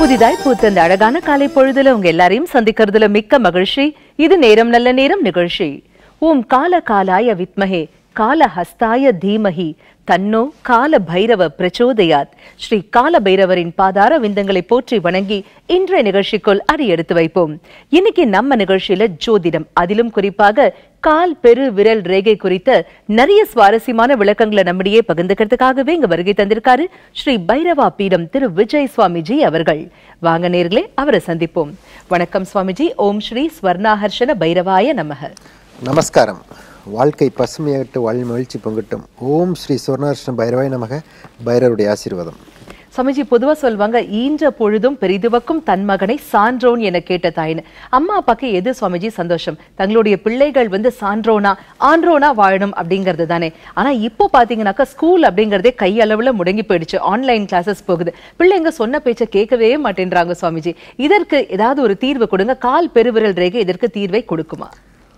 புதிதாய் பூத்த இந்த அழகான காலை பொழுதுல உங்க எல்லாரையும் சந்திக்கிறதுல மிக்க மகிழ்ச்சி இது நேரம் நல்ல நேரம் நிகழ்ச்சி ஓம் கால காலாய வித்மஹே கால ஹஸ்தாய தீமஹி தன்னோ கால பைரவ பிரச்சோதயாத் ஸ்ரீ கால பைரவரின் பாதார விந்தங்களை போற்றி வணங்கி இன்றைய நிகழ்ச்சிக்குள் அடி எடுத்து வைப்போம் இன்னைக்கு நம்ம நிகழ்ச்சியில ஜோதிடம் அதிலும் குறிப்பாக கால் பெரு விரல் ரேகை குறித்த நிறைய சுவாரஸ்யமான விளக்கங்களை நம்மிடையே பகிர்ந்துக்கிறதுக்காகவே இங்க வருகை தந்திருக்காரு ஸ்ரீ பைரவா பீடம் திரு விஜய் சுவாமிஜி அவர்கள் வாங்க நேர்களே அவரை சந்திப்போம் வணக்கம் சுவாமிஜி ஓம் ஸ்ரீ ஸ்வர்ணாஹர்ஷன பைரவாய நமக நமஸ்காரம் வாழ்க்கை பசுமையாகட்டும் வாழ் மகிழ்ச்சி பொங்கட்டும் ஓம் ஸ்ரீ சுவர்ணார்ஷ்ண பைரவாய் நமக பைரவருடைய ஆசீர்வாதம் சுவாமிஜி பொதுவா சொல்வாங்க ஈன்ற பொழுதும் பெரிதுவக்கும் தன் மகனை சான்றோன் என கேட்ட தாயின்னு அம்மா அப்பாக்கு எது சுவாமிஜி சந்தோஷம் தங்களுடைய பிள்ளைகள் வந்து சான்றோனா ஆன்றோனா வாழணும் அப்படிங்கிறது தானே ஆனா இப்போ பாத்தீங்கன்னாக்கா ஸ்கூல் அப்படிங்கறதே கையளவுல முடங்கி போயிடுச்சு ஆன்லைன் கிளாஸஸ் போகுது பிள்ளைங்க சொன்ன பேச்சை கேட்கவே மாட்டேன்றாங்க சுவாமிஜி இதற்கு ஏதாவது ஒரு தீர்வு கொடுங்க கால் பெருவிரல் ரேகை இதற்கு தீர்வை கொடுக்குமா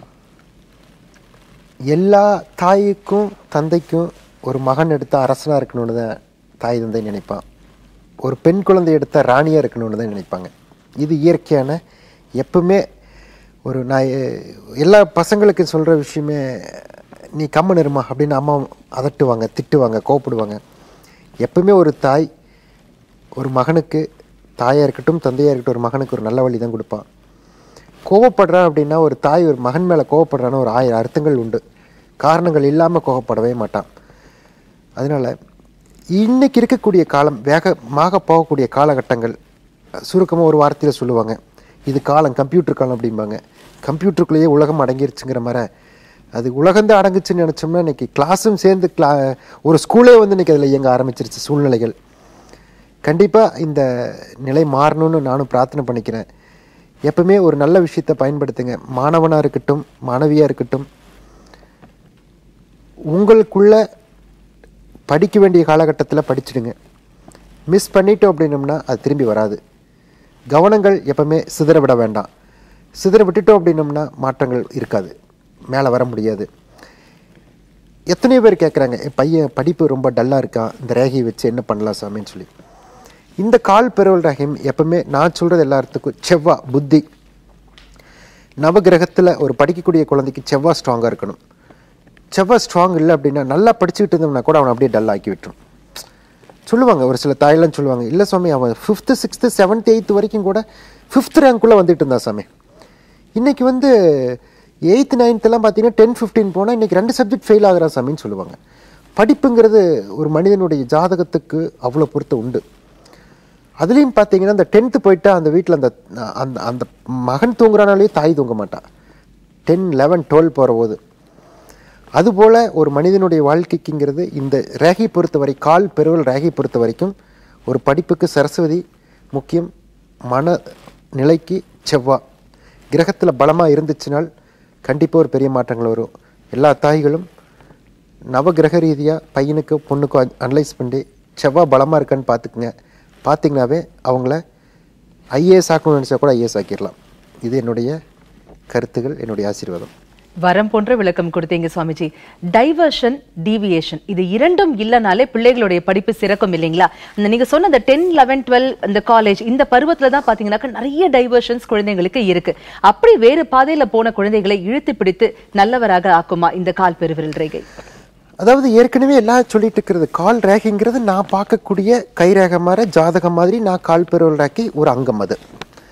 எல்லா தாய்க்கும் தந்தைக்கும் ஒரு மகன் எடுத்த அரசனாக இருக்கணும்னு தான் தாய் தந்தை நினைப்பான் ஒரு பெண் குழந்தை எடுத்த ராணியாக இருக்கணும்னு தான் நினைப்பாங்க இது இயற்கையான எப்பவுமே ஒரு நான் எ- எல்லா பசங்களுக்கு சொல்கிற விஷயமே நீ கம்மன் இருமா அப்படின்னு அம்மா அதட்டுவாங்க திட்டுவாங்க கோப்பிடுவாங்க எப்பவுமே ஒரு தாய் ஒரு மகனுக்கு தாயாக இருக்கட்டும் தந்தையாக இருக்கட்டும் ஒரு மகனுக்கு ஒரு நல்ல வழி தான் கொடுப்பான் கோவப்படுறான் அப்படின்னா ஒரு தாய் ஒரு மகன் மேலே கோவப்படுறான்னு ஒரு ஆயிரம் அர்த்தங்கள் உண்டு காரணங்கள் இல்லாமல் கோவப்படவே மாட்டான் அதனால் இன்னைக்கு இருக்கக்கூடிய காலம் வேகமாக போகக்கூடிய காலகட்டங்கள் சுருக்கமாக ஒரு வார்த்தையில் சொல்லுவாங்க இது காலம் கம்ப்யூட்டர் காலம் அப்படிம்பாங்க கம்ப்யூட்டருக்குள்ளேயே உலகம் அடங்கிருச்சுங்கிற மாதிரி அது உலகந்தான் அடங்குச்சுன்னு நினச்சோம்னா இன்னைக்கு கிளாஸும் சேர்ந்து கிளா ஒரு ஸ்கூலே வந்து இன்னைக்கு அதில் இயங்க ஆரம்பிச்சிருச்சு சூழ்நிலைகள் கண்டிப்பாக இந்த நிலை மாறணும்னு நானும் பிரார்த்தனை பண்ணிக்கிறேன் எப்பவுமே ஒரு நல்ல விஷயத்தை பயன்படுத்துங்க மாணவனாக இருக்கட்டும் மாணவியாக இருக்கட்டும் உங்களுக்குள்ள படிக்க வேண்டிய காலகட்டத்தில் படிச்சிடுங்க மிஸ் பண்ணிட்டோம் அப்படின்னம்னா அது திரும்பி வராது கவனங்கள் எப்பவுமே சிதற விட வேண்டாம் சிதற விட்டுட்டோம் அப்படின்னம்னா மாற்றங்கள் இருக்காது மேலே வர முடியாது எத்தனையோ பேர் கேட்குறாங்க என் பையன் படிப்பு ரொம்ப டல்லாக இருக்கான் இந்த ரேகையை வச்சு என்ன பண்ணலாம் சாமின்னு சொல்லி இந்த கால் பெருவல் ரகம் எப்பவுமே நான் சொல்கிறது எல்லாத்துக்கும் செவ்வா புத்தி நவகிரகத்தில் ஒரு படிக்கக்கூடிய குழந்தைக்கு செவ்வா ஸ்ட்ராங்காக இருக்கணும் செவ்வா ஸ்ட்ராங் இல்லை அப்படின்னா நல்லா படிச்சுக்கிட்டு இருந்தோம்னா கூட அவனை அப்படியே டல் ஆக்கி விட்டுரும் சொல்லுவாங்க ஒரு சில தாயெல்லாம் சொல்லுவாங்க இல்லை சுவாமி அவன் ஃபிஃப்த்து சிக்ஸ்த்து செவன்த் எயித்து வரைக்கும் கூட ஃபிஃப்த் ரேங்க்குள்ளே வந்துட்டு இருந்தான் சாமி இன்னைக்கு வந்து எயித்து நைன்த்தெல்லாம் பார்த்தீங்கன்னா டென் ஃபிஃப்டீன் போனால் இன்னைக்கு ரெண்டு சப்ஜெக்ட் ஃபெயில் ஆகுறான் சாமின்னு சொல்லுவாங்க படிப்புங்கிறது ஒரு மனிதனுடைய ஜாதகத்துக்கு அவ்வளோ பொறுத்து உண்டு அதுலேயும் பார்த்தீங்கன்னா அந்த டென்த்து போயிட்டா அந்த வீட்டில் அந்த அந்த அந்த மகன் தூங்குறானாலே தாய் தூங்க மாட்டான் டென் லெவன் டுவெல் போகிற போது அதுபோல் ஒரு மனிதனுடைய வாழ்க்கைக்குங்கிறது இந்த ரேகை பொறுத்தவரை கால் பெருவல் ரேகை பொறுத்த வரைக்கும் ஒரு படிப்புக்கு சரஸ்வதி முக்கியம் மன நிலைக்கு செவ்வா கிரகத்தில் பலமாக இருந்துச்சுனால் கண்டிப்பாக ஒரு பெரிய மாற்றங்கள் வரும் எல்லா தாய்களும் நவகிரக ரீதியாக பையனுக்கு பொண்ணுக்கு அனலைஸ் பண்ணி செவ்வாய் பலமாக இருக்கான்னு பார்த்துக்குங்க பார்த்தீங்கன்னாவே அவங்கள ஐஏஎஸ் ஆக்கணும்னு நினச்சா கூட ஐஏஎஸ் ஆக்கிடலாம் இது என்னுடைய கருத்துகள் என்னுடைய ஆசீர்வாதம் வரம் போன்ற விளக்கம் கொடுத்தீங்க சுவாமிஜி டைவர்ஷன் டீவியேஷன் இது இரண்டும் இல்லைனாலே பிள்ளைகளுடைய படிப்பு சிறக்கும் இல்லைங்களா அந்த நீங்க சொன்ன அந்த டென் லெவன் டுவெல் இந்த காலேஜ் இந்த பருவத்துல தான் பாத்தீங்கன்னாக்கா நிறைய டைவர்ஷன்ஸ் குழந்தைங்களுக்கு இருக்கு அப்படி வேறு பாதையில போன குழந்தைகளை இழுத்து பிடித்து நல்லவராக ஆக்குமா இந்த கால் பெருவிரல் ரேகை அதாவது ஏற்கனவே எல்லாம் சொல்லிட்டு இருக்கிறது கால் ரேகைங்கிறது நான் பார்க்கக்கூடிய கை ரேகை மாதிரி ஜாதகம் மாதிரி நான் கால் பெருவல் ரேகை ஒரு அங்கம் அது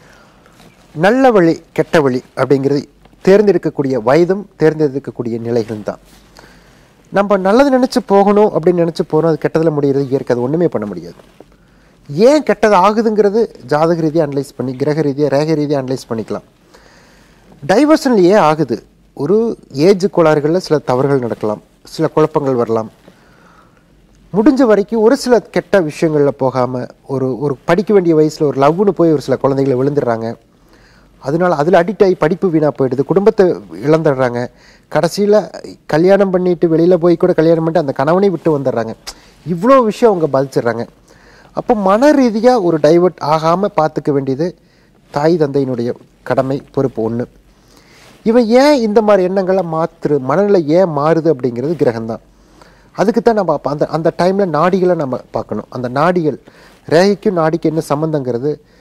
நல்ல வழி கெட்ட வழி அப்படிங்கிறது தேர்ந்தெடுக்கக்கூடிய வயதும் தேர்ந்தெடுக்கக்கூடிய நிலைகளும் தான் நம்ம நல்லது நினச்சி போகணும் அப்படின்னு நினச்சி போகணும் அது கெட்டதில் முடிகிறது இயற்கை அது ஒன்றுமே பண்ண முடியாது ஏன் கெட்டது ஆகுதுங்கிறது ஜாதக ரீதியாக அனலைஸ் பண்ணி கிரக ரீதியாக ரேகை ரீதியாக அனலைஸ் பண்ணிக்கலாம் டைவர்ஷன் ஏன் ஆகுது ஒரு ஏஜ் கோளாறுகளில் சில தவறுகள் நடக்கலாம் சில குழப்பங்கள் வரலாம் முடிஞ்ச வரைக்கும் ஒரு சில கெட்ட விஷயங்களில் போகாமல் ஒரு ஒரு படிக்க வேண்டிய வயசில் ஒரு லவ்னு போய் ஒரு சில குழந்தைகளை விழுந்துடுறாங்க அதனால அதில் அடிக்ட் ஆகி படிப்பு வீணாக போயிடுது குடும்பத்தை இழந்துடுறாங்க கடைசியில் கல்யாணம் பண்ணிட்டு வெளியில் போய் கூட கல்யாணம் பண்ணிட்டு அந்த கணவனை விட்டு வந்துடுறாங்க இவ்வளோ விஷயம் அவங்க பாதிச்சிடுறாங்க அப்போ மன ரீதியாக ஒரு டைவர்ட் ஆகாமல் பார்த்துக்க வேண்டியது தாய் தந்தையினுடைய கடமை பொறுப்பு ஒன்று இவன் ஏன் இந்த மாதிரி எண்ணங்களை மாற்று மனநிலை ஏன் மாறுது அப்படிங்கிறது கிரகம்தான் அதுக்கு தான் நம்ம அப்ப அந்த அந்த டைமில் நாடிகளை நம்ம பார்க்கணும் அந்த நாடிகள் ரேகைக்கும் நாடிக்கு என்ன சம்மந்தங்கிறது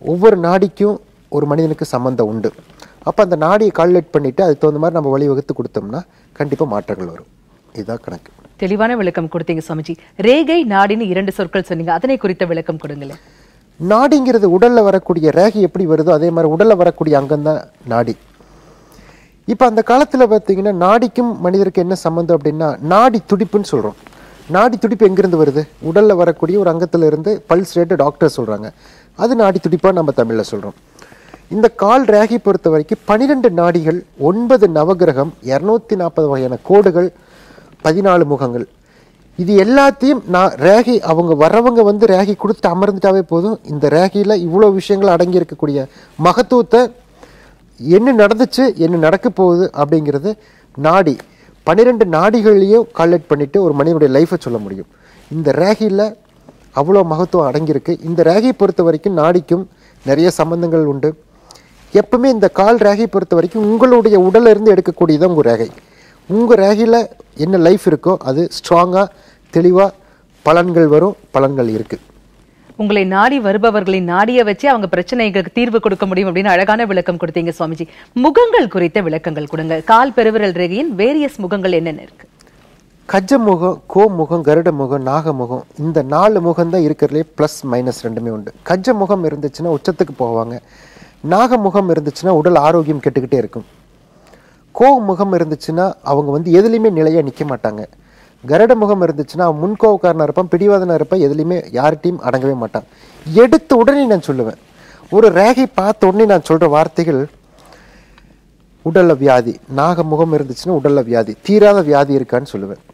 ஒவ்வொரு நாடிக்கும் ஒரு மனிதனுக்கு சம்மந்தம் உண்டு அப்போ அந்த நாடியை கால்குலேட் பண்ணிவிட்டு அதுக்கு தகுந்த மாதிரி நம்ம வழிவகுத்து கொடுத்தோம்னா கண்டிப்பாக மாற்றங்கள் வரும் இதுதான் கணக்கு தெளிவான விளக்கம் கொடுத்தீங்க சுவாமிஜி ரேகை நாடின்னு இரண்டு சொற்கள் சொன்னீங்க அதனை குறித்த விளக்கம் கொடுங்களேன் நாடிங்கிறது உடல்ல வரக்கூடிய ரேகை எப்படி வருதோ அதே மாதிரி உடல்ல வரக்கூடிய அங்கம் தான் நாடி இப்போ அந்த காலத்துல பார்த்தீங்கன்னா நாடிக்கும் மனிதருக்கு என்ன சம்மந்தம் அப்படின்னா நாடி துடிப்புன்னு சொல்றோம் நாடி துடிப்பு எங்கிருந்து வருது உடல்ல வரக்கூடிய ஒரு அங்கத்துல இருந்து பல்ஸ் ரேட்டு டாக்டர் சொல்றாங்க அது நாடி துடிப்பா நம்ம தமிழ்ல சொல்றோம் இந்த கால் ரேகை பொறுத்த வரைக்கும் பனிரெண்டு நாடிகள் ஒன்பது நவகிரகம் இரநூத்தி நாற்பது வகையான கோடுகள் பதினாலு முகங்கள் இது எல்லாத்தையும் நான் ரேகை அவங்க வர்றவங்க வந்து ரேகை கொடுத்து அமர்ந்துட்டாவே போதும் இந்த ரேகையில் இவ்வளோ விஷயங்கள் அடங்கி இருக்கக்கூடிய மகத்துவத்தை என்ன நடந்துச்சு என்ன நடக்க போகுது அப்படிங்கிறது நாடி பன்னிரெண்டு நாடிகள்லையும் கால்குலேட் பண்ணிட்டு ஒரு மனிதனுடைய லைஃப்பை சொல்ல முடியும் இந்த ரேகையில் அவ்வளோ மகத்துவம் அடங்கியிருக்கு இந்த ரேகையை பொறுத்த வரைக்கும் நாடிக்கும் நிறைய சம்பந்தங்கள் உண்டு எப்பவுமே இந்த கால் ரேகை பொறுத்த வரைக்கும் உங்களுடைய உடல்ல இருந்து எடுக்கக்கூடியது உங்கள் ரேகை உங்கள் ரேகையில் என்ன லைஃப் இருக்கோ அது ஸ்ட்ராங்காக தெளிவாக பலன்கள் வரும் பலன்கள் இருக்குது உங்களை நாடி வருபவர்களின் நாடிய வச்சு அவங்க பிரச்சனைகளுக்கு தீர்வு கொடுக்க முடியும் அப்படின்னு அழகான விளக்கம் கொடுத்தீங்க சுவாமிஜி முகங்கள் குறித்த விளக்கங்கள் கொடுங்க கால் பெருவிரல் ரேகையின் வேரியஸ் முகங்கள் என்னென்ன இருக்கு கஜ முகம் கோ முகம் கருட முகம் நாக முகம் இந்த நாலு முகம் தான் இருக்கிறதுலே ப்ளஸ் மைனஸ் ரெண்டுமே உண்டு கஜ முகம் இருந்துச்சுன்னா உச்சத்துக்கு போவாங்க நாக முகம் இருந்துச்சுன்னா உடல் ஆரோக்கியம் கெட்டுக்கிட்டே இருக்கும் கோ முகம் இருந்துச்சுன்னா அவங்க வந்து எதுலேயுமே நிலையாக நிற்க மாட்டாங்க கருட முகம் இருந்துச்சுன்னா அவன் முன்கோவக்காரனாக இருப்பான் பிடிவாதனாக இருப்பான் எதுலேயுமே யார்கிட்டையும் அடங்கவே மாட்டான் எடுத்த உடனே நான் சொல்லுவேன் ஒரு ரேகை பார்த்த உடனே நான் சொல்கிற வார்த்தைகள் உடல்ல வியாதி நாக முகம் இருந்துச்சுன்னா உடல்ல வியாதி தீராத வியாதி இருக்கான்னு சொல்லுவேன்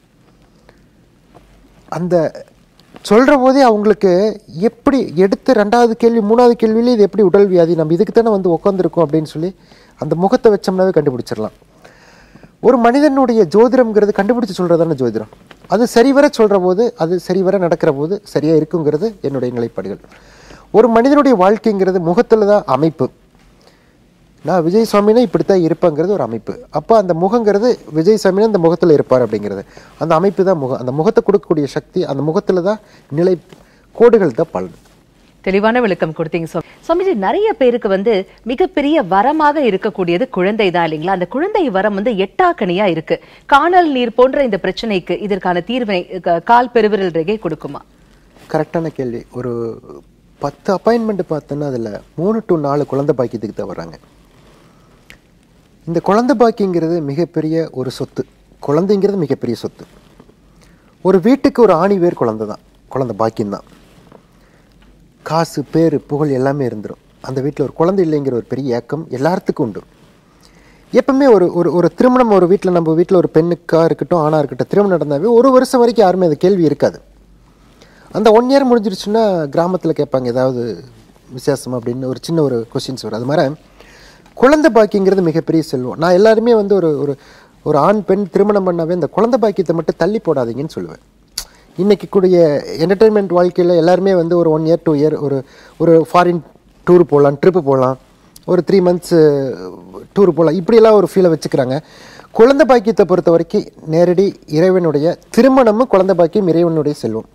அந்த சொல்ற போதே அவங்களுக்கு எப்படி எடுத்து ரெண்டாவது கேள்வி மூணாவது கேள்வியிலே இது எப்படி உடல் வியாதி நம்ம இதுக்கு தானே வந்து உட்காந்துருக்கோம் அப்படின்னு சொல்லி அந்த முகத்தை வச்சோம்னாவே கண்டுபிடிச்சிடலாம் ஒரு மனிதனுடைய ஜோதிடம்ங்கிறது கண்டுபிடிச்சு சொல்றதான ஜோதிடம் அது சரிவர சொல்ற போது அது சரிவர நடக்கிற போது சரியா இருக்குங்கிறது என்னுடைய நிலைப்பாடுகள் ஒரு மனிதனுடைய வாழ்க்கைங்கிறது முகத்துல தான் அமைப்பு நான் விஜய் சுவாமினா இப்படித்தான் இருப்பேங்கிறது ஒரு அமைப்பு அப்போ அந்த முகங்கிறது விஜய் சுவாமினா அந்த முகத்தில் இருப்பார் அப்படிங்கிறது அந்த அமைப்பு தான் முகம் அந்த முகத்தை கொடுக்கக்கூடிய சக்தி அந்த முகத்தில் தான் நிலை கோடுகள் தான் பலன் தெளிவான விளக்கம் கொடுத்தீங்க சுவாமி சுவாமிஜி நிறைய பேருக்கு வந்து மிகப்பெரிய வரமாக இருக்கக்கூடியது குழந்தை தான் இல்லைங்களா அந்த குழந்தை வரம் வந்து எட்டாக்கணியா இருக்கு காணல் நீர் போன்ற இந்த பிரச்சனைக்கு இதற்கான தீர்வினை க- கால் பெருவிரல் ரேகை கொடுக்குமா கரெக்டான கேள்வி ஒரு பத்து அப்பாயின்மெண்ட் பார்த்தோன்னா அதில் மூணு டு நாலு குழந்தை பாக்கியத்துக்கு தான் வராங்க இந்த குழந்தை பாக்கியங்கிறது மிகப்பெரிய ஒரு சொத்து குழந்தைங்கிறது மிகப்பெரிய சொத்து ஒரு வீட்டுக்கு ஒரு ஆணி வேர் குழந்தை தான் குழந்தை பாக்கியம்தான் காசு பேர் புகழ் எல்லாமே இருந்துரும் அந்த வீட்டில் ஒரு குழந்தை இல்லைங்கிற ஒரு பெரிய ஏக்கம் எல்லாத்துக்கும் உண்டு எப்பவுமே ஒரு ஒரு ஒரு திருமணம் ஒரு வீட்டில் நம்ம வீட்டில் ஒரு பெண்ணுக்கா இருக்கட்டும் ஆணா இருக்கட்டும் திருமணம் நடந்தாவே ஒரு வருஷம் வரைக்கும் யாருமே அந்த கேள்வி இருக்காது அந்த ஒன் இயர் முடிஞ்சிருச்சுன்னா கிராமத்தில் கேட்பாங்க ஏதாவது விசேஷம் அப்படின்னு ஒரு சின்ன ஒரு கொஸ்டின்ஸ் வரும் அது மாதிரி குழந்தை பாக்கியங்கிறது மிகப்பெரிய செல்வம் நான் எல்லாருமே வந்து ஒரு ஒரு ஒரு ஆண் பெண் திருமணம் பண்ணாவே இந்த குழந்தை பாக்கியத்தை மட்டும் தள்ளி போடாதீங்கன்னு சொல்லுவேன் இன்னைக்கு கூடிய என்டர்டெயின்மெண்ட் வாழ்க்கையில் எல்லாருமே வந்து ஒரு ஒன் இயர் டூ இயர் ஒரு ஒரு ஃபாரின் டூர் போகலாம் ட்ரிப்பு போகலாம் ஒரு த்ரீ மந்த்ஸ் டூர் போகலாம் இப்படியெல்லாம் ஒரு ஃபீலை வச்சுக்கிறாங்க குழந்தை பாக்கியத்தை பொறுத்த வரைக்கும் நேரடி இறைவனுடைய திருமணமும் குழந்தை பாக்கியம் இறைவனுடைய செல்வம்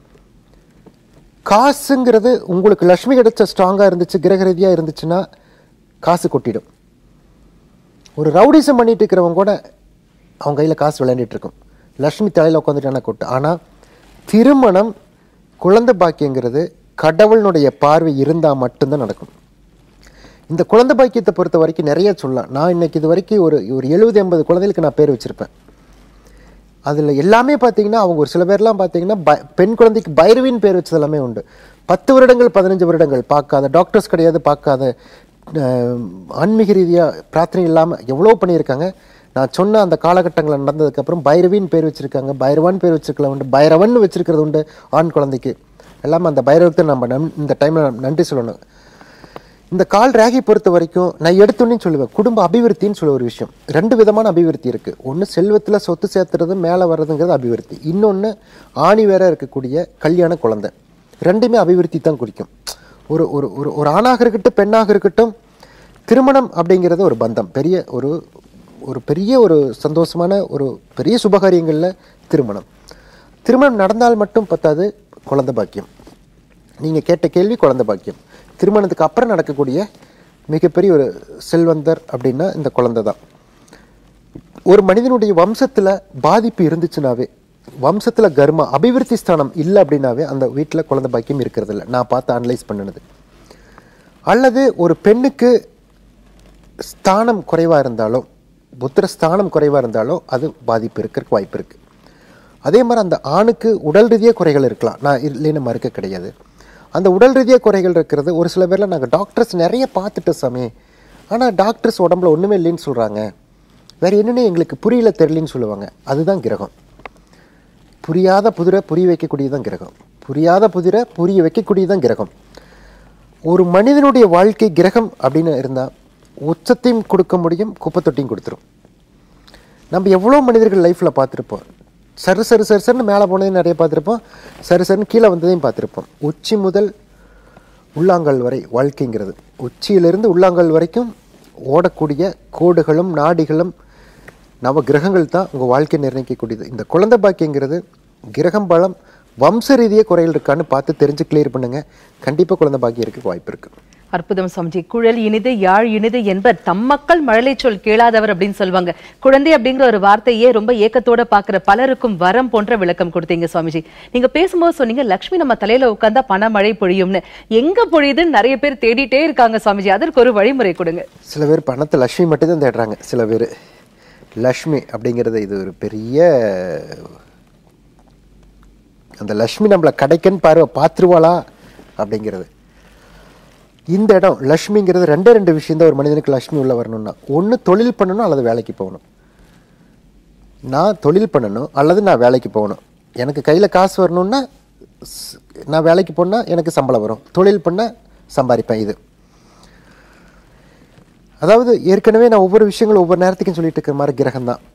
காசுங்கிறது உங்களுக்கு லக்ஷ்மி கிடைச்ச ஸ்ட்ராங்காக இருந்துச்சு கிரக ரீதியாக இருந்துச்சுன்னா காசு கொட்டிடும் ஒரு ரவுடிசம் பண்ணிட்டு இருக்கிறவங்க கூட அவங்க கையில் காசு விளையாண்டுட்டு இருக்கும் லக்ஷ்மி தலையில் உட்காந்துட்டானா கொட்டு ஆனால் திருமணம் குழந்தை பாக்கியங்கிறது கடவுளினுடைய பார்வை இருந்தால் மட்டும்தான் நடக்கும் இந்த குழந்தை பாக்கியத்தை பொறுத்த வரைக்கும் நிறைய சொல்லலாம் நான் இன்னைக்கு இது வரைக்கும் ஒரு ஒரு எழுபது எண்பது குழந்தைகளுக்கு நான் பேர் வச்சிருப்பேன் அதில் எல்லாமே பார்த்தீங்கன்னா அவங்க ஒரு சில பேர்லாம் பார்த்தீங்கன்னா ப பெண் குழந்தைக்கு பைரவின் பேர் வச்சது எல்லாமே உண்டு பத்து வருடங்கள் பதினஞ்சு வருடங்கள் பார்க்காத டாக்டர்ஸ் கிடையாது பார்க்காத அஹ், ஆன்மீக ரீதியாக பிரார்த்தனை இல்லாமல் எவ்வளோ பண்ணியிருக்காங்க நான் சொன்ன அந்த காலகட்டங்களில் நடந்ததுக்கப்புறம் பைரவின் பேர் வச்சுருக்காங்க பைரவான் பேர் வச்சிருக்கலாம் உண்டு பைரவன் வச்சிருக்கிறது உண்டு ஆண் குழந்தைக்கு எல்லாமே அந்த பைரவத்தை நம்ம நம் இந்த டைமில் நன்றி சொல்லணும் இந்த கால் ரேகை பொறுத்த வரைக்கும் நான் எடுத்தோன்னே சொல்லுவேன் குடும்ப அபிவிருத்தின்னு சொல்ல ஒரு விஷயம் ரெண்டு விதமான அபிவிருத்தி இருக்கு ஒன்று செல்வத்தில் சொத்து சேர்த்துறது மேலே வர்றதுங்கிறது அபிவிருத்தி இன்னொன்று ஆணி வேற இருக்கக்கூடிய கல்யாண குழந்தை ரெண்டுமே அபிவிருத்தி தான் குறிக்கும் ஒரு ஒரு ஒரு ஒரு ஆணாக இருக்கட்டும் பெண்ணாக இருக்கட்டும் திருமணம் அப்படிங்கிறது ஒரு பந்தம் பெரிய ஒரு ஒரு பெரிய ஒரு சந்தோஷமான ஒரு பெரிய சுபகாரியங்களில் திருமணம் திருமணம் நடந்தால் மட்டும் பத்தாது குழந்தை பாக்கியம் நீங்கள் கேட்ட கேள்வி குழந்தை பாக்கியம் திருமணத்துக்கு அப்புறம் நடக்கக்கூடிய மிகப்பெரிய ஒரு செல்வந்தர் அப்படின்னா இந்த குழந்தை தான் ஒரு மனிதனுடைய வம்சத்துல பாதிப்பு இருந்துச்சுனாவே வம்சத்துல கர்மா அபிவிருத்தி ஸ்தானம் இல்லை அப்படின்னாவே அந்த வீட்டுல குழந்தை பாக்கியம் இருக்கிறது இல்லை நான் பார்த்து அனலைஸ் பண்ணினது அல்லது ஒரு பெண்ணுக்கு ஸ்தானம் குறைவா இருந்தாலோ புத்திர ஸ்தானம் குறைவா இருந்தாலோ அது பாதிப்பு இருக்கிறதுக்கு வாய்ப்பு இருக்கு அதே மாதிரி அந்த ஆணுக்கு உடல் ரீதியாக குறைகள் இருக்கலாம் நான் இல்லைன்னு மறுக்க கிடையாது அந்த உடல் ரீதியாக குறைகள் இருக்கிறது ஒரு சில பேர்ல நாங்கள் டாக்டர்ஸ் நிறைய பார்த்துட்டு சாமி ஆனால் டாக்டர்ஸ் உடம்புல ஒன்றுமே இல்லைன்னு சொல்கிறாங்க வேற என்னன்னு எங்களுக்கு புரியல தெரியலன்னு சொல்லுவாங்க அதுதான் கிரகம் புரியாத புதிரை புரிய வைக்கக்கூடியதான் கிரகம் புரியாத புதிரை புரிய வைக்கக்கூடியதான் கிரகம் ஒரு மனிதனுடைய வாழ்க்கை கிரகம் அப்படின்னு இருந்தால் உச்சத்தையும் கொடுக்க முடியும் குப்பத்தொட்டியும் கொடுத்துரும் நம்ம எவ்வளோ மனிதர்கள் லைஃப்பில் பார்த்துருப்போம் சரு சரு சரு சருன்னு மேலே போனதையும் நிறைய பார்த்துருப்போம் சரு சருன்னு கீழே வந்ததையும் பார்த்துருப்போம் உச்சி முதல் உள்ளாங்கல் வரை வாழ்க்கைங்கிறது உச்சியிலிருந்து உள்ளாங்கல் வரைக்கும் ஓடக்கூடிய கோடுகளும் நாடிகளும் நவ கிரகங்கள் தான் உங்கள் வாழ்க்கை நிர்ணயிக்கக்கூடியது இந்த குழந்தை பாக்கியங்கிறது கிரகம் பலம் வம்ச ரீதியாக குறைகள் இருக்கான்னு பார்த்து தெரிஞ்சு கிளியர் பண்ணுங்க கண்டிப்பாக குழந்தை பாக்கியம் இருக்க வாய்ப்பு இருக்குது அற்புதம் சுவாமிஜி குழல் இனிது யாழ் இனிது என்பர் தம் மக்கள் மழலை சொல் கேளாதவர் அப்படின்னு சொல்லுவாங்க குழந்தை அப்படிங்கிற ஒரு வார்த்தையே ரொம்ப ஏக்கத்தோட பாக்குற பலருக்கும் வரம் போன்ற விளக்கம் கொடுத்தீங்க சுவாமிஜி நீங்க பேசும்போது சொன்னீங்க லக்ஷ்மி நம்ம தலையில உட்கார்ந்தா பணமழை பொழியும்னு எங்க பொழியுதுன்னு நிறைய பேர் தேடிட்டே இருக்காங்க சுவாமிஜி அதற்கு ஒரு வழிமுறை கொடுங்க சில பேர் பணத்தை லக்ஷ்மி மட்டும்தான் தேடுறாங்க சில பேர் லக்ஷ்மி அப்படிங்கிறது இது ஒரு பெரிய அந்த லக்ஷ்மி நம்மளை கிடைக்கன்னு பாரு பார்த்துருவாளா அப்படிங்கிறது இந்த இடம் லக்ஷ்மிங்கிறது ரெண்டே ரெண்டு விஷயம் தான் ஒரு மனிதனுக்கு லக்ஷ்மி உள்ள வரணும்னா ஒன்று தொழில் பண்ணணும் அல்லது வேலைக்கு போகணும் நான் தொழில் பண்ணணும் அல்லது நான் வேலைக்கு போகணும் எனக்கு கையில் காசு வரணும்னா ஸ்- நான் வேலைக்கு போனால் எனக்கு சம்பளம் வரும் தொழில் பண்ண சம்பாதிப்பேன் இது அதாவது ஏற்கனவே நான் ஒவ்வொரு விஷயங்களும் ஒவ்வொரு நேரத்துக்கும் சொல்லிட்டு இருக்கிற மாதிரி கிரகம் தான்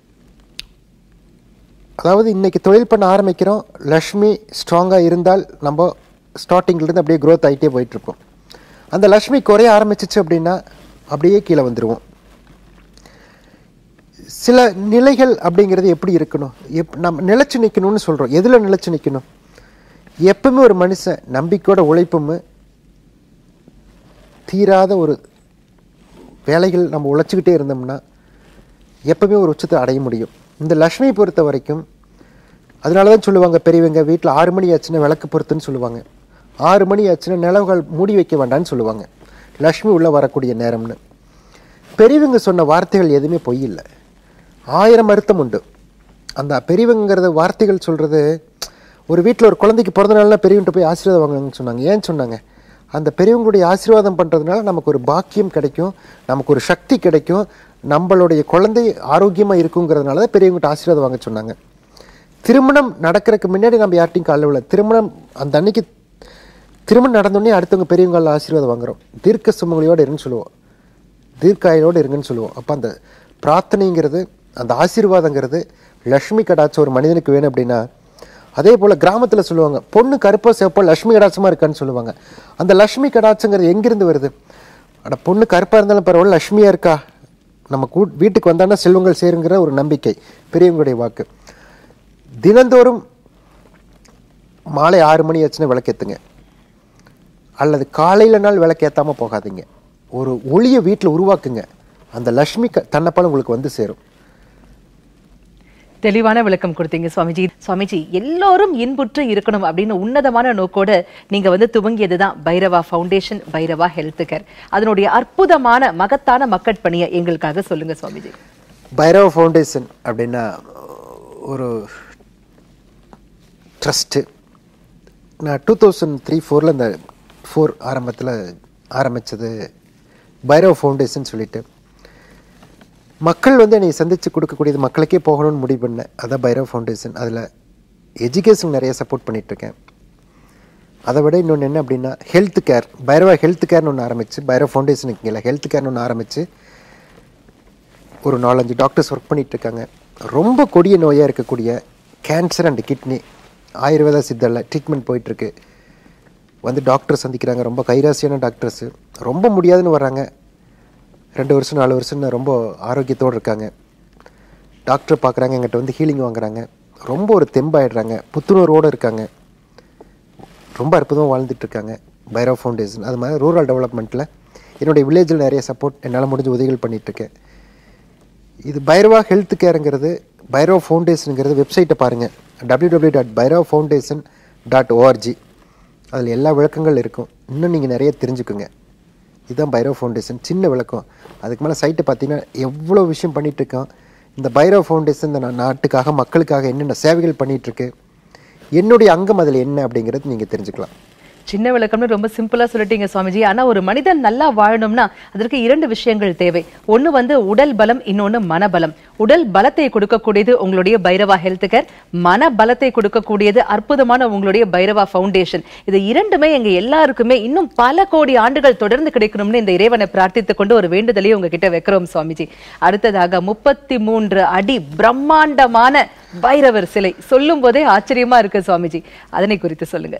அதாவது இன்னைக்கு தொழில் பண்ண ஆரம்பிக்கிறோம் லக்ஷ்மி ஸ்ட்ராங்காக இருந்தால் நம்ம ஸ்டார்டிங்லேருந்து அப்படியே growth ஆகிட்டே போயிட்டுருப்போம் அந்த லக்ஷ்மி குறைய ஆரம்பிச்சிச்சு அப்படின்னா அப்படியே கீழே வந்துடுவோம் சில நிலைகள் அப்படிங்கிறது எப்படி இருக்கணும் எப் நம்ம நிலைச்சு நிற்கணும்னு சொல்கிறோம் எதில் நிலைச்சு நிற்கணும் எப்பவுமே ஒரு மனுஷன் நம்பிக்கையோட உழைப்பும் தீராத ஒரு வேலைகள் நம்ம உழைச்சிக்கிட்டே இருந்தோம்னா எப்பவுமே ஒரு உச்சத்தை அடைய முடியும் இந்த லக்ஷ்மியை பொறுத்த வரைக்கும் அதனால தான் சொல்லுவாங்க பெரியவங்க வீட்டில் ஆறு மணி ஆச்சுன்னா விளக்கு பொறுத்துன்னு சொல்லுவாங்க ஆறு மணி ஆச்சுன்னா நிலவுகள் மூடி வைக்க வேண்டாம்னு சொல்லுவாங்க லக்ஷ்மி உள்ளே வரக்கூடிய நேரம்னு பெரியவங்க சொன்ன வார்த்தைகள் எதுவுமே பொய் இல்லை ஆயிரம் அர்த்தம் உண்டு அந்த பெரியவங்கிறத வார்த்தைகள் சொல்கிறது ஒரு வீட்டில் ஒரு குழந்தைக்கு பிறந்த நாள்னா பெரியவங்கிட்ட போய் ஆசீர்வாதம் வாங்கணும்னு சொன்னாங்க ஏன் சொன்னாங்க அந்த பெரியவங்களுடைய ஆசீர்வாதம் பண்ணுறதுனால நமக்கு ஒரு பாக்கியம் கிடைக்கும் நமக்கு ஒரு சக்தி கிடைக்கும் நம்மளுடைய குழந்தை ஆரோக்கியமாக இருக்குங்கிறதுனால தான் பெரியவங்ககிட்ட ஆசீர்வாதம் வாங்க சொன்னாங்க திருமணம் நடக்கிறதுக்கு முன்னாடி நம்ம யார்ட்டையும் காலைல விழ திருமணம் அந்த அன்னைக்கு திருமணம் நடந்தோடனே அடுத்தவங்க பெரியவங்க காலில் ஆசீர்வாதம் வாங்குறோம் தீர்க்க சுமங்கலியோடு இருன்னு சொல்லுவோம் தீர்க்காயோடு இருங்கன்னு சொல்லுவோம் அப்போ அந்த பிரார்த்தனைங்கிறது அந்த ஆசீர்வாதங்கிறது லக்ஷ்மி கடாட்சம் ஒரு மனிதனுக்கு வேணும் அப்படின்னா அதே போல் கிராமத்தில் சொல்லுவாங்க பொண்ணு கருப்பா சிவப்போ லக்ஷ்மி கடாட்சமாக இருக்கான்னு சொல்லுவாங்க அந்த லக்ஷ்மி கடாட்சங்கிறது எங்கிருந்து வருது அட பொண்ணு கருப்பாக இருந்தாலும் பரவாயில்ல லக்ஷ்மியாக இருக்கா நம்ம கூ வீட்டுக்கு வந்தான்னா செல்வங்கள் சேருங்கிற ஒரு நம்பிக்கை பெரியவங்களுடைய வாக்கு தினந்தோறும் மாலை ஆறு மணி ஆச்சுன்னா விளக்கேற்றுங்க அல்லது காலையில் நாள் விளக்கேற்றாம போகாதீங்க ஒரு ஒளியை வீட்டில் உருவாக்குங்க அந்த லக்ஷ்மி க தன்னப்பால் உங்களுக்கு வந்து சேரும் தெளிவான விளக்கம் கொடுத்தீங்க சுவாமிஜி சுவாமிஜி எல்லோரும் இன்புற்று இருக்கணும் அப்படின்னு உன்னதமான நோக்கோட நீங்க வந்து துவங்கியதுதான் Bhairava foundation Bhairava health care அதனுடைய அற்புதமான மகத்தான மக்கட்பணியை எங்களுக்காக சொல்லுங்க சுவாமிஜி பைரவ ஃபவுண்டேஷன் அப்படின்னா ஒரு ட்ரஸ்ட்டு நான் டூ தௌசண்ட் த்ரீ ஃபோரில் இந்த ஃபோர் ஆரம்பத்தில் ஆரம்பித்தது பைரவ ஃபவுண்டேஷன் சொல்லிட்டு மக்கள் வந்து என்னை சந்தித்து கொடுக்கக்கூடியது மக்களுக்கே போகணும்னு முடிவு பண்ணேன் அதான் பைரவ ஃபவுண்டேஷன் அதில் எஜுகேஷன் நிறைய சப்போர்ட் பண்ணிகிட்ருக்கேன் அதை விட இன்னொன்று என்ன அப்படின்னா ஹெல்த் கேர் பைரவா ஹெல்த் கேர்னு ஒன்று ஆரம்பித்து பைரவ ஃபவுண்டேஷனுக்கு இல்லை ஹெல்த் கேர்னு ஒன்று ஆரம்பித்து ஒரு நாலஞ்சு டாக்டர்ஸ் ஒர்க் பண்ணிட்டு இருக்காங்க ரொம்ப கொடிய நோயாக இருக்கக்கூடிய கேன்சர் அண்ட் கிட்னி ஆயுர்வேதா சித்தரில் ட்ரீட்மெண்ட் போயிட்டுருக்கு வந்து டாக்டர் சந்திக்கிறாங்க ரொம்ப கைராசியான டாக்டர்ஸு ரொம்ப முடியாதுன்னு வர்றாங்க ரெண்டு வருஷம் நாலு வருஷம்னு ரொம்ப ஆரோக்கியத்தோடு இருக்காங்க டாக்டர் பார்க்குறாங்க எங்கிட்ட வந்து ஹீலிங் வாங்குறாங்க ரொம்ப ஒரு தெம்பாயிடுறாங்க புத்துணர்வோடு இருக்காங்க ரொம்ப அற்புதமாக வாழ்ந்துட்டு இருக்காங்க பைரவ் ஃபவுண்டேஷன் அது மாதிரி ரூரல் டெவலப்மெண்ட்டில் என்னுடைய வில்லேஜில் நிறைய சப்போர்ட் என்னால் முடிஞ்ச உதவிகள் பண்ணிகிட்ருக்கேன் இது பைரவா ஹெல்த் கேருங்கிறது பைரவ் ஃபவுண்டேஷனுங்கிறது வெப்சைட்டை பாருங்கள் W W dot Bhairav foundation dot ORG அதில் எல்லா விளக்கங்கள் இருக்கும் இன்னும் நீங்கள் நிறைய தெரிஞ்சுக்குங்க இதுதான் பைரவ் ஃபவுண்டேஷன் சின்ன விளக்கம் அதுக்கு மேலே சைட்டை பார்த்தீங்கன்னா எவ்வளோ விஷயம் பண்ணிட்டு இருக்கோம் இந்த பைரவ் ஃபவுண்டேஷன் இந்த நா- நாட்டுக்காக மக்களுக்காக என்னென்ன சேவைகள் பண்ணிட்டு இருக்கு என்னுடைய அங்கம் அதில் என்ன அப்படிங்கிறது நீங்கள் தெரிஞ்சுக்கலாம் சின்ன விளக்கம்னு ரொம்ப சிம்பிளா சொல்லிட்டீங்க சுவாமிஜி ஆனா ஒரு மனிதன் நல்லா வாழணும்னா அதற்கு இரண்டு விஷயங்கள் தேவை ஒண்ணு வந்து உடல் பலம் இன்னொன்னு மனபலம் உடல் பலத்தை கொடுக்கக்கூடியது உங்களுடைய பைரவா ஹெல்த் கேர் மன பலத்தை கொடுக்கக்கூடியது அற்புதமான உங்களுடைய பைரவா ஃபவுண்டேஷன் இது இரண்டுமே எங்க எல்லாருக்குமே இன்னும் பல கோடி ஆண்டுகள் தொடர்ந்து கிடைக்கணும்னு இந்த இறைவனை பிரார்த்தித்துக் கொண்டு ஒரு வேண்டுதலையும் உங்ககிட்ட வைக்கிறோம் சுவாமிஜி அடுத்ததாக முப்பத்தி மூன்று அடி பிரம்மாண்டமான பைரவர் சிலை சொல்லும் போதே ஆச்சரியமா இருக்கு சுவாமிஜி அதனை குறித்து சொல்லுங்க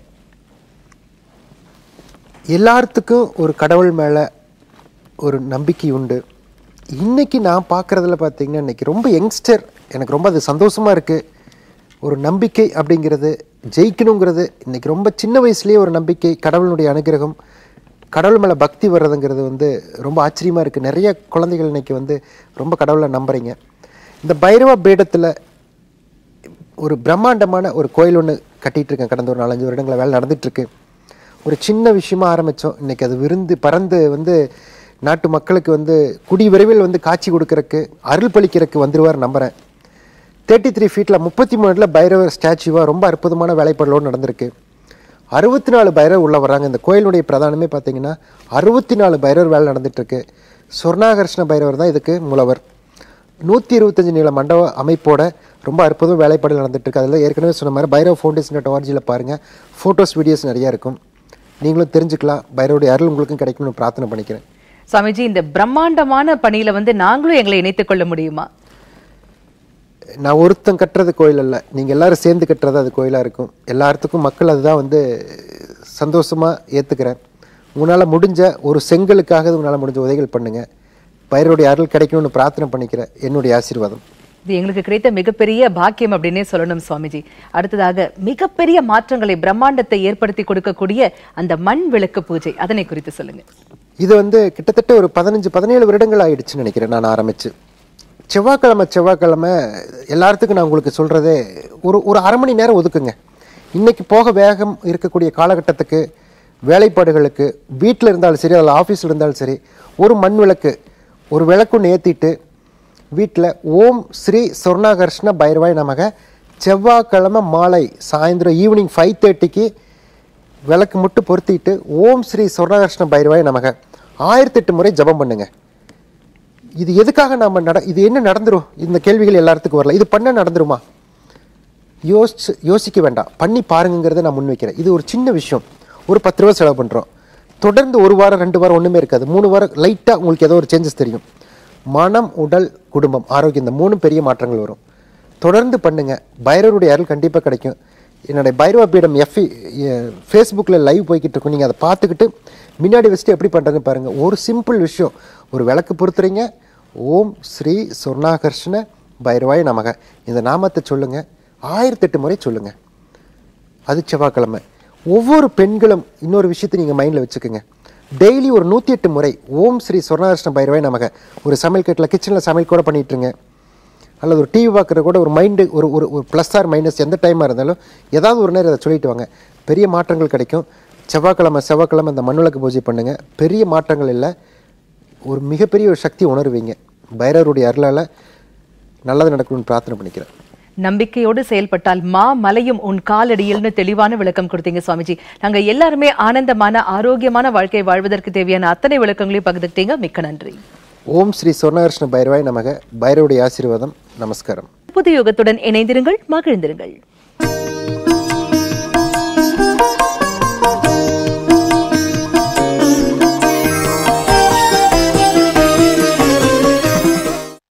எல்லாத்துக்கும் ஒரு கடவுள் மேலே ஒரு நம்பிக்கை உண்டு இன்னைக்கு நான் பார்க்குறதுல பார்த்தீங்கன்னா இன்னைக்கு ரொம்ப யங்ஸ்டர் எனக்கு ரொம்ப அது சந்தோஷமாக இருக்குது ஒரு நம்பிக்கை அப்படிங்கிறது ஜெயிக்கணுங்கிறது இன்னைக்கு ரொம்ப சின்ன வயசுலேயே ஒரு நம்பிக்கை கடவுளுடைய அனுகிரகம் கடவுள் மேலே பக்தி வர்றதுங்கிறது வந்து ரொம்ப ஆச்சரியமாக இருக்குது நிறைய குழந்தைகள் இன்னைக்கு வந்து ரொம்ப கடவுளை நம்புறீங்க இந்த பைரவ பீடத்தில் ஒரு பிரம்மாண்டமான ஒரு கோயில் ஒன்று கட்டிட்டு இருக்கேன் கடந்த ஒரு நாலஞ்சு வருடங்கள வேலை நடந்துட்டு இருக்கு ஒரு சின்ன விஷயமா ஆரம்பித்தோம் இன்னைக்கு அது விருந்து பறந்து வந்து நாட்டு மக்களுக்கு வந்து குடி விரைவில் வந்து காட்சி கொடுக்கறக்கு அருள் பளிக்கிறதுக்கு வந்துருவார் நம்புறேன் தேர்ட்டி த்ரீ ஃபீட்டில் முப்பத்தி மூணுல பைரவர் ஸ்டாச்சுவாக ரொம்ப அற்புதமான வேலைப்பாடுகளோடு நடந்திருக்கு அறுபத்தி நாலு பைரவர் உள்ள வர்றாங்க இந்த கோயிலுடைய பிரதானமே பார்த்தீங்கன்னா அறுபத்தி நாலு பைரவர் வேலை நடந்துட்டு இருக்கு சொர்ணாகர்ஷ்ண பைரவர் தான் இதுக்கு மூலவர் நூற்றி இருபத்தஞ்சு நீள மண்டப அமைப்போட ரொம்ப அற்புதம் வேலைப்பாடு நடந்துட்டு இருக்கு அதில் ஏற்கனவே சொன்ன மாதிரி பைரவ் ஃபவுண்டேஷன் டாட் ஆர்ஜியில் பாருங்கள் ஃபோட்டோஸ் வீடியோஸ் நிறையா இருக்கும் நீங்களும் தெரிஞ்சுக்கலாம் பைரவருடைய அருள் உங்களுக்கும் கிடைக்கும்னு பிரார்த்தனை பண்ணிக்கிறேன் சுவாமிஜி இந்த பிரம்மாண்டமான பணியில வந்து நாங்களும் எங்களை இணைத்துக் கொள்ள முடியுமா நான் ஒருத்தன் கட்டுறது கோயில் அல்ல நீங்கள் எல்லாரும் சேர்ந்து கட்டுறது அது கோயிலாக இருக்கும் எல்லாத்துக்கும் மக்கள் அதுதான் வந்து சந்தோஷமாக ஏற்றுக்கிறேன் உங்களால் முடிஞ்ச ஒரு செங்கலுக்காக உங்களால் முடிஞ்ச உதவிகள் பண்ணுங்கள் பைரவருடைய அருள் கிடைக்கணும்னு பிரார்த்தனை பண்ணிக்கிறேன் என்னுடைய ஆசீர்வாதம் இது எங்களுக்கு கிடைத்த மிகப்பெரிய பாக்கியம் அப்படின்னே சொல்லணும் சுவாமிஜி அடுத்ததாக மிகப்பெரிய மாற்றங்களை பிரம்மாண்டத்தை ஏற்படுத்தி கொடுக்கக்கூடிய அந்த மண் விளக்கு பூஜை அதனை குறித்து சொல்லுங்க இது வந்து கிட்டத்தட்ட ஒரு பதினஞ்சு பதினேழு வருடங்கள் ஆயிடுச்சுன்னு நினைக்கிறேன் நான் ஆரம்பிச்சு செவ்வாய்க்கிழமை செவ்வாய்க்கிழமை எல்லாத்துக்கும் நான் உங்களுக்கு சொல்கிறதே ஒரு ஒரு அரை மணி நேரம் ஒதுக்குங்க இன்னைக்கு போக வேகம் இருக்கக்கூடிய காலகட்டத்துக்கு வேலைப்பாடுகளுக்கு வீட்டில் இருந்தாலும் சரி அதில் ஆஃபீஸில் இருந்தாலும் சரி ஒரு மண் விளக்கு ஒரு விளக்குன்னு ஏற்றிட்டு வீட்டில் ஓம் ஸ்ரீ சொர்ணாகர்ஷ்ண பைரவாய் நமக செவ்வாய்க்கிழமை மாலை சாயந்தரம் ஈவினிங் ஃபைவ் தேர்ட்டிக்கு விளக்கு மட்டும் பொருத்திட்டு ஓம் ஸ்ரீ சொர்ணாகர்ஷ்ண பைரவாய் நமக ஆயிரத்தெட்டு முறை ஜெபம் பண்ணுங்க இது எதுக்காக நாம நட இது என்ன நடந்துரும் இந்த கேள்விகள் எல்லாத்துக்கும் வரல இது பண்ண நடந்துருமா யோசிச்சு யோசிக்க வேண்டாம் பண்ணி பாருங்கிறத நான் முன்வைக்கிறேன் இது ஒரு சின்ன விஷயம் ஒரு பத்து ரூபா செலவு பண்ணுறோம் தொடர்ந்து ஒரு வாரம் ரெண்டு வாரம் ஒன்றுமே இருக்காது மூணு வாரம் லைட்டாக உங்களுக்கு ஏதோ ஒரு சேஞ்சஸ் தெரியும் மனம் உடல் குடும்பம் ஆரோக்கியம் இந்த மூணும் பெரிய மாற்றங்கள் வரும் தொடர்ந்து பண்ணுங்க பைரவருடைய அருள் கண்டிப்பாக கிடைக்கும் என்னுடைய பைரவ பீடம் எஃப்இ ஃபேஸ்புக்கில் லைவ் போய்கிட்டு இருக்கும் நீங்கள் அதை பார்த்துக்கிட்டு முன்னாடி வச்சுட்டு எப்படி பண்ணுறதுன்னு பாருங்கள் ஒரு சிம்பிள் விஷயம் ஒரு விளக்கு பொறுத்துறீங்க ஓம் ஸ்ரீ சொர்ணாகர்ஷ்ண பைரவாய் நமக இந்த நாமத்தை சொல்லுங்கள் ஆயிரத்தெட்டு முறை சொல்லுங்கள் அது செவ்வாய்க்கிழமை ஒவ்வொரு பெண்களும் இன்னொரு விஷயத்தை நீங்கள் மைண்டில் வச்சுக்கோங்க டெய்லி ஒரு நூற்றி எட்டு முறை ஓம் ஸ்ரீ சொர்ணாகிருஷ்ண பைரவாய் நமக ஒரு சமையல் கட்டில் கிச்சனில் சமையல் கூட பண்ணிட்டுருங்க அல்லது ஒரு டிவி பார்க்குற கூட ஒரு மைண்டு ஒரு ஒரு ஒரு ப்ளஸ் ஆர் மைனஸ் எந்த டைமாக இருந்தாலும் ஏதாவது ஒரு நேரம் அதை சொல்லிட்டு வாங்க பெரிய மாற்றங்கள் கிடைக்கும் செவ்வாய்க்கிழமை செவ்வாய்க்கிழமை இந்த மண்ணுலக்கு பூஜை பண்ணுங்கள் பெரிய மாற்றங்கள் இல்லை ஒரு மிகப்பெரிய ஒரு சக்தி உணர்வீங்க பைரவருடைய அருளால் நல்லது நடக்கணும்னு பிரார்த்தனை பண்ணிக்கிறேன் நம்பிக்கையோடு செயல்பட்டால் மா மலையும் உன் காலடியில்னு தெளிவான விளக்கம் கொடுத்தீங்க சுவாமிஜி நாங்க எல்லாருமே ஆனந்தமான ஆரோக்கியமான வாழ்க்கை வாழ்வதற்கு தேவையான அத்தனை விளக்கங்களையும் பகிர்ந்துக்கிட்டீங்க மிக்க நன்றி ஓம் ஸ்ரீ சொர்ணகிருஷ்ண பைரவாய் நமக பைரவருடைய ஆசீர்வாதம் நமஸ்காரம் புது யுகத்துடன் இணைந்திருங்கள் மகிழ்ந்திருங்கள்